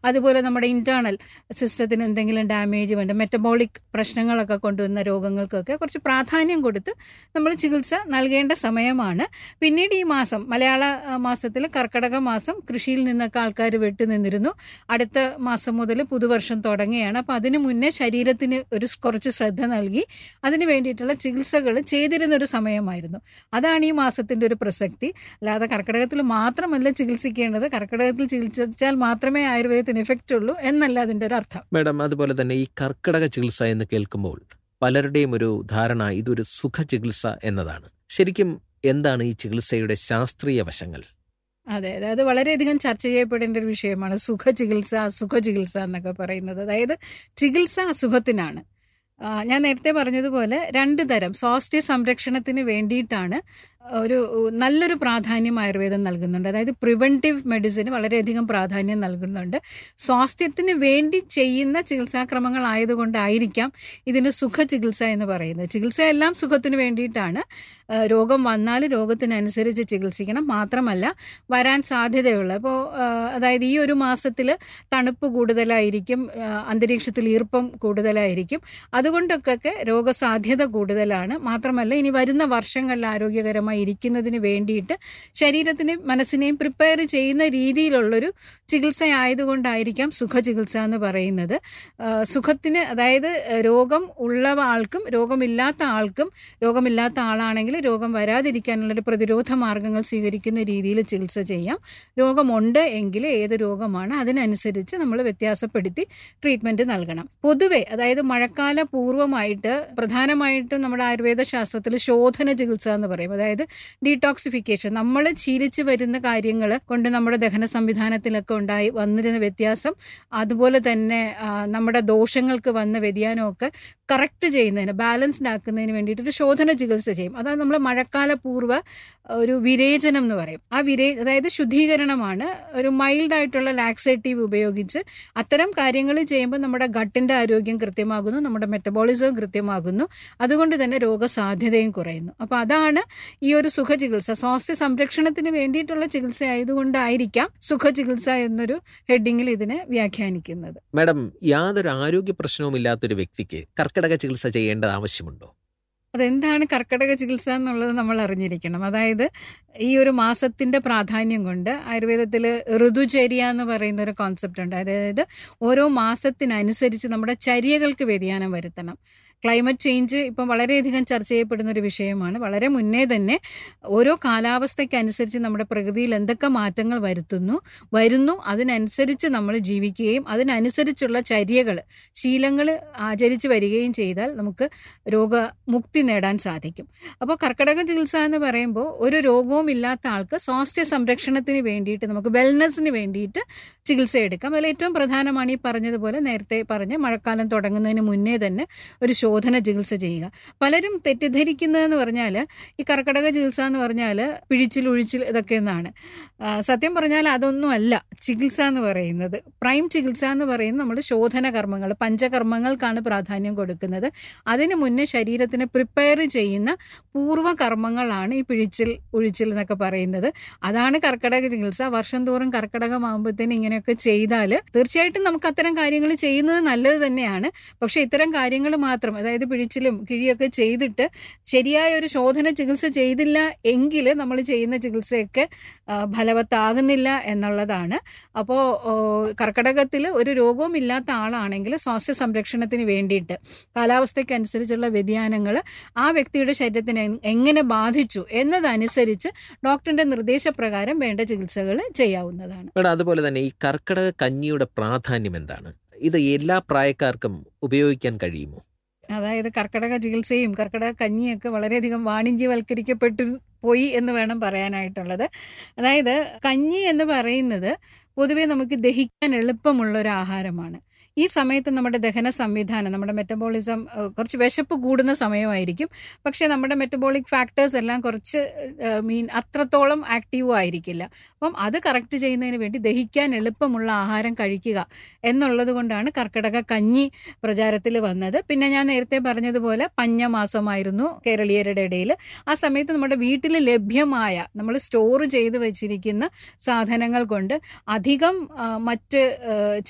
അതുപോലെ നമ്മുടെ ഇന്റേണൽ സിസ്റ്റത്തിന് എന്തെങ്കിലും ഡാമേജ് വേണ്ട മെറ്റബോളിക് പ്രശ്നങ്ങളൊക്കെ കൊണ്ടുവന്ന രോഗങ്ങൾക്കൊക്കെ കുറച്ച് പ്രാധാന്യം കൊടുത്ത് നമ്മൾ ചികിത്സ നൽകേണ്ട സമയമാണ് പിന്നീട് ഈ മാസം മലയാള മാസത്തിൽ കർക്കടക മാസം കൃഷിയിൽ നിന്നൊക്കെ ആൾക്കാർ വിട്ടു നിന്നിരുന്നു അടുത്ത മാസം മുതൽ പുതുവർഷം തുടങ്ങുകയാണ് അപ്പോൾ അതിനു മുന്നേ ശരീരത്തിന് ഒരു സ് കുറച്ച് ശ്രദ്ധ നൽകി അതിന് വേണ്ടിയിട്ടുള്ള ചികിത്സകൾ ചെയ്തിരുന്ന ഒരു സമയമായിരുന്നു അതാണ് ഈ മാസത്തിന്റെ ഒരു പ്രസക്തി അല്ലാതെ കർക്കിടകത്തിൽ മാത്രമല്ല ചികിത്സിക്കേണ്ടത് കർക്കിടകത്തിൽ ചികിത്സിച്ചാൽ മാത്രമേ ആയുർവേദത്തിന് എഫക്റ്റ് ഉള്ളൂ എന്നല്ല അതിന്റെ ഒരു അർത്ഥം മാഡം അതുപോലെ തന്നെ ഈ കർക്കിടക ചികിത്സ എന്ന് കേൾക്കുമ്പോൾ പലരുടെയും ഒരു ധാരണ ഇതൊരു സുഖ ചികിത്സ എന്നതാണ് ശരിക്കും എന്താണ് ഈ ചികിത്സയുടെ ശാസ്ത്രീയ വശങ്ങൾ അതെ അതെ അത് വളരെയധികം ചർച്ച ചെയ്യപ്പെടേണ്ട ഒരു വിഷയമാണ് സുഖ ചികിത്സ അസുഖ ചികിത്സ എന്നൊക്കെ പറയുന്നത് അതായത് ചികിത്സ അസുഖത്തിനാണ് ആ, ഞാൻ നേരത്തെ പറഞ്ഞതുപോലെ രണ്ട് തരം സ്വാസ്ഥ്യ സംരക്ഷണത്തിന് വേണ്ടിയിട്ടാണ് ഒരു നല്ലൊരു പ്രാധാന്യം ആയുർവേദം നൽകുന്നുണ്ട് അതായത് പ്രിവെന്റീവ് മെഡിസിന് വളരെയധികം പ്രാധാന്യം നൽകുന്നുണ്ട് സ്വാസ്ഥ്യത്തിന് വേണ്ടി ചെയ്യുന്ന ചികിത്സാക്രമങ്ങൾ ആയതുകൊണ്ടായിരിക്കാം ഇതിന് സുഖ ചികിത്സ എന്ന് പറയുന്നത് ചികിത്സ എല്ലാം സുഖത്തിന് വേണ്ടിയിട്ടാണ് ആ, രോഗം വന്നാൽ രോഗത്തിനനുസരിച്ച് ചികിത്സിക്കണം മാത്രമല്ല വരാൻ സാധ്യതയുള്ള ഇപ്പോൾ അതായത് ഈ ഒരു മാസത്തിൽ തണുപ്പ് കൂടുതലായിരിക്കും ആ, അന്തരീക്ഷത്തിൽ ഈർപ്പം കൂടുതലായിരിക്കും അതുകൊണ്ടൊക്കെ രോഗസാധ്യത കൂടുതലാണ് മാത്രമല്ല ഇനി വരുന്ന വർഷങ്ങളിൽ ആരോഗ്യകരമായി ഇരിക്കുന്നതിന് വേണ്ടിയിട്ട് ശരീരത്തിനെയും മനസ്സിനെയും പ്രിപ്പയർ ചെയ്യുന്ന രീതിയിലുള്ളൊരു ചികിത്സ ആയതുകൊണ്ടായിരിക്കാം സുഖ ചികിത്സ എന്ന് പറയുന്നത് ആ, സുഖത്തിന് അതായത് രോഗം ഉള്ള ആൾക്കും രോഗമില്ലാത്ത ആൾക്കും രോഗമില്ലാത്ത ആളാണെങ്കിൽ രോഗം വരാതിരിക്കാനുള്ളൊരു പ്രതിരോധ മാർഗങ്ങൾ സ്വീകരിക്കുന്ന രീതിയിൽ ചികിത്സ ചെയ്യാം രോഗമുണ്ട് എങ്കിൽ ഏത് രോഗമാണ് അതിനനുസരിച്ച് നമ്മൾ വ്യത്യാസപ്പെടുത്തി ട്രീറ്റ്മെന്റ് നൽകണം പൊതുവെ അതായത് മഴക്കാല പൂർവ്വമായിട്ട് പ്രധാനമായിട്ടും നമ്മുടെ ആയുർവേദ ശാസ്ത്രത്തിൽ ശോധന ചികിത്സ എന്ന് പറയും അതായത് ഡീടോക്സിഫിക്കേഷൻ നമ്മൾ ശീലിച്ചു വരുന്ന കാര്യങ്ങൾ കൊണ്ട് നമ്മുടെ ദഹന സംവിധാനത്തിലൊക്കെ ഉണ്ടായി വന്നിരുന്ന വ്യത്യാസം അതുപോലെ തന്നെ ആ, നമ്മുടെ ദോഷങ്ങൾക്ക് വന്ന വ്യതിയാനമൊക്കെ കറക്റ്റ് ചെയ്യുന്നതിന് ബാലൻസ്ഡ് ആക്കുന്നതിന് വേണ്ടിയിട്ട് ഒരു ശോധന ചികിത്സ ചെയ്യും അതാണ് നമ്മൾ മഴക്കാല പൂർവ്വ ഒരു വിരേചനം എന്ന് പറയും ആ വിരേ അതായത് ശുദ്ധീകരണമാണ് ഒരു മൈൽഡ് ആയിട്ടുള്ള ലാക്സേറ്റീവ് ഉപയോഗിച്ച് അത്തരം കാര്യങ്ങൾ ചെയ്യുമ്പോൾ നമ്മുടെ ഗട്ടിന്റെ ആരോഗ്യം കൃത്യമാകുന്നു നമ്മുടെ മെറ്റബോളിസവും കൃത്യമാകുന്നു അതുകൊണ്ട് തന്നെ രോഗസാധ്യതയും കുറയുന്നു അപ്പോൾ അതാണ് ഈ ഒരു സുഖ ചികിത്സ സ്വാസ്ഥ്യ സംരക്ഷണത്തിന് വേണ്ടിയിട്ടുള്ള ചികിത്സ ആയതുകൊണ്ടായിരിക്കാം സുഖ ചികിത്സ എന്നൊരു ഹെഡിങ്ങിൽ ഇതിനെ വ്യാഖ്യാനിക്കുന്നത് മാഡം യാതൊരു ആരോഗ്യ പ്രശ്നവും ഇല്ലാത്തൊരു വ്യക്തിക്ക് കർക്കിടക ചികിത്സ ചെയ്യേണ്ടത് ആവശ്യമുണ്ടോ അതെന്താണ് കർക്കിടക ചികിത്സ എന്നുള്ളത് നമ്മൾ അറിഞ്ഞിരിക്കണം അതായത് ഈ ഒരു മാസത്തിന്റെ പ്രാധാന്യം കൊണ്ട് ആയുർവേദത്തിൽ ഋതുചര്യ എന്ന് പറയുന്ന ഒരു കോൺസെപ്റ്റ് ഉണ്ട് അതായത് ഓരോ മാസത്തിനനുസരിച്ച് നമ്മുടെ ചര്യകൾക്ക് വ്യതിയാനം വരുത്തണം ക്ലൈമറ്റ് ചേഞ്ച് ഇപ്പം വളരെയധികം ചർച്ച ചെയ്യപ്പെടുന്ന ഒരു വിഷയമാണ് വളരെ മുന്നേ തന്നെ ഓരോ കാലാവസ്ഥയ്ക്കനുസരിച്ച് നമ്മുടെ പ്രകൃതിയിൽ എന്തൊക്കെ മാറ്റങ്ങൾ വരുത്തുന്നു വരുന്നു അതിനനുസരിച്ച് നമ്മൾ ജീവിക്കുകയും അതിനനുസരിച്ചുള്ള ചര്യകൾ ശീലങ്ങൾ ആചരിച്ച് വരികയും ചെയ്താൽ നമുക്ക് രോഗമുക്തി നേടാൻ സാധിക്കും അപ്പോൾ കർക്കിടക ചികിത്സ എന്ന് പറയുമ്പോൾ ഒരു രോഗവും ഇല്ലാത്ത ആൾക്ക് സ്വാസ്ഥ്യ സംരക്ഷണത്തിന് വേണ്ടിയിട്ട് നമുക്ക് വെൽനെസ്സിന് വേണ്ടിയിട്ട് ചികിത്സ എടുക്കാം അതിൽ ഏറ്റവും പ്രധാനമാണ് ഈ പറഞ്ഞതുപോലെ നേരത്തെ പറഞ്ഞ മഴക്കാലം തുടങ്ങുന്നതിന് മുന്നേ തന്നെ ഒരു ശോധന ചികിത്സ ചെയ്യുക പലരും തെറ്റിദ്ധരിക്കുന്നതെന്ന് പറഞ്ഞാൽ ഈ കർക്കിടക ചികിത്സ എന്ന് പറഞ്ഞാൽ പിഴിച്ചിൽ ഒഴിച്ചിൽ ഇതൊക്കെ എന്നാണ് ആ, സത്യം പറഞ്ഞാൽ അതൊന്നും അല്ല ചികിത്സ എന്ന് പറയുന്നത് പ്രൈം ചികിത്സ എന്ന് പറയുന്നത് നമ്മൾ ശോധന കർമ്മങ്ങൾ പഞ്ചകർമ്മങ്ങൾക്കാണ് പ്രാധാന്യം കൊടുക്കുന്നത് അതിന് മുന്നേ ശരീരത്തിനെ പ്രിപ്പയർ ചെയ്യുന്ന പൂർവ്വ കർമ്മങ്ങളാണ് ഈ പിഴിച്ചിൽ ഒഴിച്ചിൽ എന്നൊക്കെ പറയുന്നത് അതാണ് കർക്കിടക ചികിത്സ വർഷം തോറും കർക്കിടകമാകുമ്പോഴത്തേന് ഇങ്ങനെയൊക്കെ ചെയ്താൽ തീർച്ചയായിട്ടും നമുക്ക് അത്തരം കാര്യങ്ങൾ ചെയ്യുന്നത് നല്ലത് തന്നെയാണ് പക്ഷെ ഇത്തരം കാര്യങ്ങൾ മാത്രം അതായത് പിഴിച്ചിലും കിഴിയൊക്കെ ചെയ്തിട്ട് ശരിയായ ഒരു ശോധന ചികിത്സ ചെയ്തില്ല എങ്കിൽ നമ്മൾ ചെയ്യുന്ന ചികിത്സയൊക്കെ ആ, ഫലവത്താകുന്നില്ല എന്നുള്ളതാണ് അപ്പോൾ കർക്കിടകത്തിൽ ഒരു രോഗവും ഇല്ലാത്ത ആളാണെങ്കിൽ സ്വാസ്ഥ്യ സംരക്ഷണത്തിന് വേണ്ടിയിട്ട് കാലാവസ്ഥയ്ക്കനുസരിച്ചുള്ള വ്യതിയാനങ്ങൾ ആ വ്യക്തിയുടെ ശരീരത്തിന് എങ്- എങ്ങനെ ബാധിച്ചു എന്നതനുസരിച്ച് ഡോക്ടറിന്റെ നിർദ്ദേശപ്രകാരം വേണ്ട ചികിത്സകൾ ചെയ്യാവുന്നതാണ് മാഡം അതുപോലെ തന്നെ ഈ കർക്കിടക കഞ്ഞിയുടെ പ്രാധാന്യം എന്താണ് ഇത് എല്ലാ പ്രായക്കാർക്കും ഉപയോഗിക്കാൻ കഴിയുമോ അതായത് കർക്കിടക ചികിത്സയും കർക്കിടക കഞ്ഞിയൊക്കെ വളരെയധികം വാണിജ്യവൽക്കരിക്കപ്പെട്ടു പോയി എന്ന് വേണം പറയാനായിട്ടുള്ളത് അതായത് കഞ്ഞി എന്ന് പറയുന്നത് പൊതുവെ നമുക്ക് ദഹിക്കാൻ എളുപ്പമുള്ള ഒരു ആഹാരമാണ് ഈ സമയത്ത് നമ്മുടെ ദഹന സംവിധാനം നമ്മുടെ മെറ്റബോളിസം ഏഹ്, കുറച്ച് വിശപ്പ് കൂടുന്ന സമയമായിരിക്കും പക്ഷേ നമ്മുടെ മെറ്റബോളിക് ഫാക്ടേഴ്സ് എല്ലാം കുറച്ച് മീൻ അത്രത്തോളം ആക്റ്റീവും ആയിരിക്കില്ല അപ്പം അത് കറക്റ്റ് ചെയ്യുന്നതിന് വേണ്ടി ദഹിക്കാൻ എളുപ്പമുള്ള ആഹാരം കഴിക്കുക എന്നുള്ളത് കൊണ്ടാണ് കർക്കിടക കഞ്ഞി പ്രചാരത്തിൽ വന്നത് പിന്നെ ഞാൻ നേരത്തെ പറഞ്ഞതുപോലെ പഞ്ഞമാസമായിരുന്നു കേരളീയരുടെ ഇടയിൽ ആ സമയത്ത് നമ്മുടെ വീട്ടിൽ ലഭ്യമായ നമ്മൾ സ്റ്റോർ ചെയ്ത് വെച്ചിരിക്കുന്ന സാധനങ്ങൾ കൊണ്ട് അധികം ആ, മറ്റ് ആ,